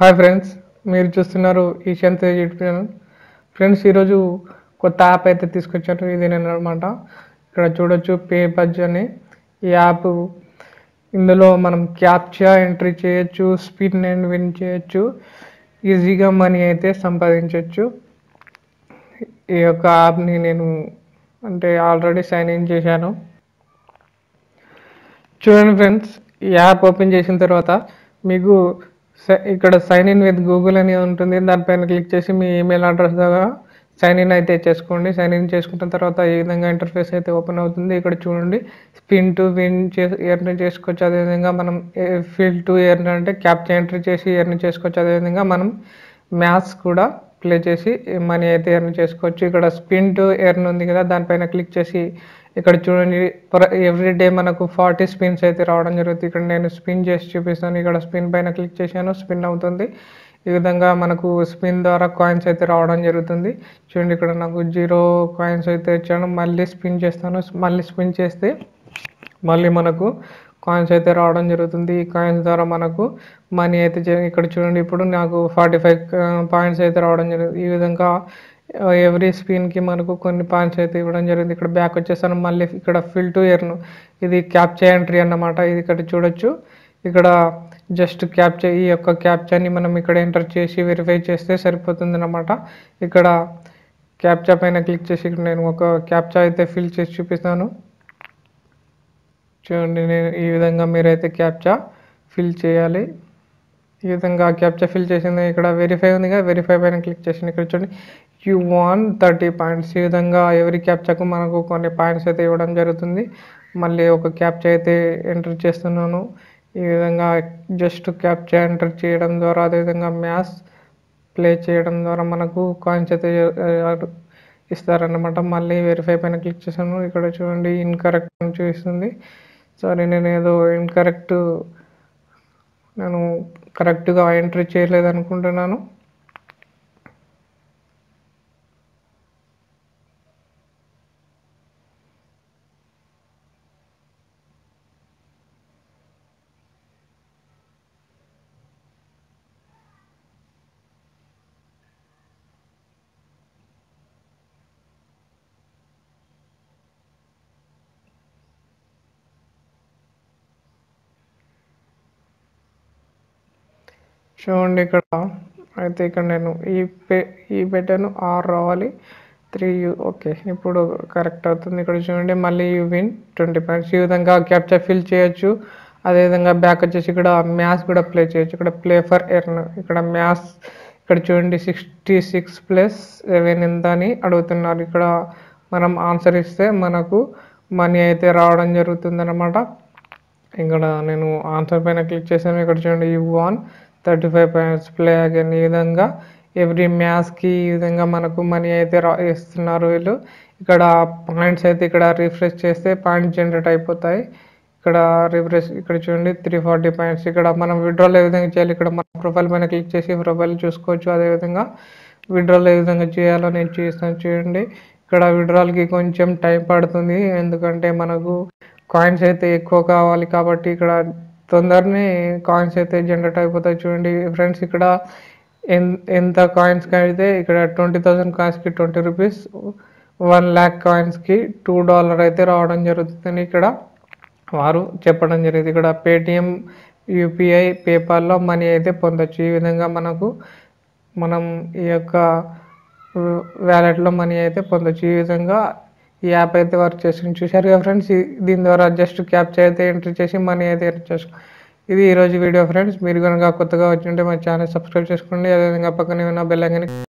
hi friends మీరు చూస్తున్నారు Eshan Tej YouTube channel friends ఈరోజు కొత్త యాప్ అయితే తీసుకొచ్చాను ఇది నేను అనమాట ఇక్కడ చూడొచ్చు పే బజ్ అని ఈ యాప్ ఇందులో మనం క్యాప్చా ఎంట్రీ చేయొచ్చు స్పిన్ అండ్ విన్ చేయొచ్చు ఈజీగా మనీ అయితే సంపాదించవచ్చు ఈ యొక్క యాప్ని నేను అంటే ఆల్రెడీ సైన్ ఇన్ చేశాను చూడండి ఫ్రెండ్స్ ఈ యాప్ ఓపెన్ చేసిన తర్వాత మీకు స- ఇక్కడ సైన్ ఇన్ విత్ గూగుల్ అని ఉంటుంది దానిపైన క్లిక్ చేసి మీ ఈమెయిల్ అడ్రస్ ద్వారా సైన్ ఇన్ అయితే చేసుకోండి సైన్ ఇన్ చేసుకున్న తర్వాత ఈ విధంగా ఇంటర్ఫేస్ అయితే ఓపెన్ అవుతుంది ఇక్కడ చూడండి స్పిన్ టు విన్ చే ఎర్న్ చేసుకోవచ్చు అదేవిధంగా మనం ఫిల్ టు ఎర్న్ అంటే క్యాప్చర్ ఎంట్రీ చేసి ఎర్న్ చేసుకోవచ్చు అదేవిధంగా మనం మ్యాథ్స్ కూడా ప్లే చేసి మనీ అయితే ఎర్న్ చేసుకోవచ్చు ఇక్కడ స్పిన్ టు ఎర్న్ ఉంది కదా దానిపైన క్లిక్ చేసి ఇక్కడ చూడండి ఎవ్రీ డే మనకు ఫార్టీ స్పిన్స్ అయితే రావడం జరుగుతుంది ఇక్కడ నేను స్పిన్ చేసి చూపిస్తాను ఇక్కడ స్పిన్ పైన క్లిక్ చేశాను స్పిన్ అవుతుంది ఈ విధంగా మనకు స్పిన్ ద్వారా కాయిన్స్ అయితే రావడం జరుగుతుంది చూడండి ఇక్కడ నాకు జీరో కాయిన్స్ అయితే ఇచ్చాను మళ్ళీ స్పిన్ చేస్తాను మళ్ళీ స్పిన్ చేస్తే మళ్ళీ మనకు కాయిన్స్ అయితే రావడం జరుగుతుంది ఈ కాయిన్స్ ద్వారా మనకు మనీ అయితే జ- ఇక్కడ చూడండి ఇప్పుడు నాకు ఫార్టీ ఫైవ్ పాయింట్స్ అయితే రావడం జరుగుతుంది ఈ విధంగా ఎవ్రీ స్పిన్కి మనకు కొన్ని పాయింట్స్ అయితే ఇవ్వడం జరిగింది ఇక్కడ బ్యాక్ వచ్చేసాను మళ్ళీ ఇక్కడ ఫిల్ టు ఎర్న్ ఇది క్యాప్చర్ ఎంట్రీ అన్నమాట ఇది ఇక్కడ చూడొచ్చు ఇక్కడ జస్ట్ క్యాప్చర్ ఈ యొక్క క్యాప్చర్ని మనం ఇక్కడ ఎంటర్ చేసి వెరిఫై చేస్తే సరిపోతుంది అన్నమాట ఇక్కడ క్యాప్చా పైన క్లిక్ చేసి ఇక్కడ నేను ఒక క్యాప్చా అయితే ఫిల్ చేసి చూపిస్తాను చూడండి నేను ఈ విధంగా మీరైతే క్యాప్చా ఫిల్ చేయాలి ఈ విధంగా క్యాప్చా ఫిల్ చేసింది ఇక్కడ వెరిఫై ఉంది కదా వెరిఫై పైన క్లిక్ చేసింది ఇక్కడ చూడండి యూ వాన్ థర్టీ పాయింట్స్ ఈ విధంగా ఎవరి క్యాప్చాకు మనకు కొన్ని పాయింట్స్ అయితే ఇవ్వడం జరుగుతుంది మళ్ళీ ఒక క్యాప్చా అయితే ఎంటర్ చేస్తున్నాను ఈ విధంగా జస్ట్ క్యాప్చా ఎంటర్ చేయడం ద్వారా అదేవిధంగా మ్యాథ్స్ ప్లే చేయడం ద్వారా మనకు కాయిన్స్ అయితే ఆ, ఇస్తారన్నమాట మళ్ళీ వెరిఫై పైన క్లిక్ చేశాను ఇక్కడ చూడండి ఇన్కరెక్ట్ అని చూపిస్తుంది సారీ నేను ఏదో ఇన్కరెక్ట్ నేను కరెక్ట్గా ఎంట్రీ చేయలేదు అనుకుంటున్నాను చూడండి ఇక్కడ అయితే ఇక్కడ నేను ఈ పే ఈ పెట్టాను ఆర్ రావాలి త్రీ యూ ఓకే ఇప్పుడు కరెక్ట్ అవుతుంది ఇక్కడ చూడండి మళ్ళీ యూ విన్ ట్వంటీ పాయింట్స్ ఈ విధంగా క్యాప్చర్ ఫిల్ చేయొచ్చు అదేవిధంగా బ్యాక్ వచ్చేసి ఇక్కడ మ్యాథ్స్ కూడా ప్లే చేయొచ్చు ఇక్కడ ప్లే ఫర్ ఎర్న్ ఇక్కడ మ్యాథ్స్ ఇక్కడ చూడండి సిక్స్టీ సిక్స్ ప్లస్ సెవెన్ ఎంత అని అడుగుతున్నారు ఇక్కడ మనం ఆన్సర్ ఇస్తే మనకు మనీ అయితే రావడం జరుగుతుంది అనమాట ఇక్కడ నేను ఆన్సర్ పైన క్లిక్ చేశాను ఇక్కడ చూడండి you won thirty five points play again ఈ విధంగా ఎవ్రీ మ్యాథ్స్కి ఈ విధంగా మనకు మనీ అయితే రా ఇస్తున్నారు వీళ్ళు ఇక్కడ పాయింట్స్ అయితే ఇక్కడ రిఫ్రెష్ చేస్తే పాయింట్స్ జనరేట్ అయిపోతాయి ఇక్కడ రిఫ్రెష్ ఇక్కడ చూడండి త్రీ ఫార్టీ పాయింట్స్ ఇక్కడ మనం విడ్రాల్ ఏ విధంగా చేయాలి ఇక్కడ మన ప్రొఫైల్ పైన క్లిక్ చేసి ప్రొఫైల్ చూసుకోవచ్చు అదేవిధంగా విడ్రాల్ ఏ విధంగా చేయాలో నేను చూస్తాను చూడండి ఇక్కడ విడ్రాల్కి కొంచెం టైం పడుతుంది ఎందుకంటే మనకు కాయిన్స్ అయితే ఎక్కువ కావాలి కాబట్టి ఇక్కడ తొందరనే కాయిన్స్ అయితే జనరేట్ అయిపోతాయి చూడండి ఫ్రెండ్స్ ఇక్కడ ఎన్- ఎంత కాయిన్స్కి అయితే ఇక్కడ ట్వంటీ థౌసండ్ కాయిన్స్కి ట్వంటీ రూపీస్ వన్ ల్యాక్ కాయిన్స్కి టూ డాలర్ అయితే రావడం జరుగుతుంది ఇక్కడ వారు చెప్పడం జరిగింది ఇక్కడ పేటిఎం యూపీఐ పేపాల్లో మనీ అయితే పొందొచ్చు ఈ విధంగా మనకు మనం ఈ యొక్క వ్యాలెట్లో మనీ అయితే పొందొచ్చు ఈ విధంగా ఈ యాప్ అయితే వర్క్ చేసి చూశారు కదా ఫ్రెండ్స్ ఈ- దీని ద్వారా జస్ట్ క్యాప్చర్ అయితే ఎంట్రీ చేసి మనీ అయితే ఎర్న్ చేసుకో ఇది ఈరోజు వీడియో ఫ్రెండ్స్ మీరు కనుక కొత్తగా వచ్చి ఉంటే మా ఛానల్ సబ్స్క్రైబ్ చేసుకోండి అదేవిధంగా పక్కనే ఉన్న బెల్ ఐకాన్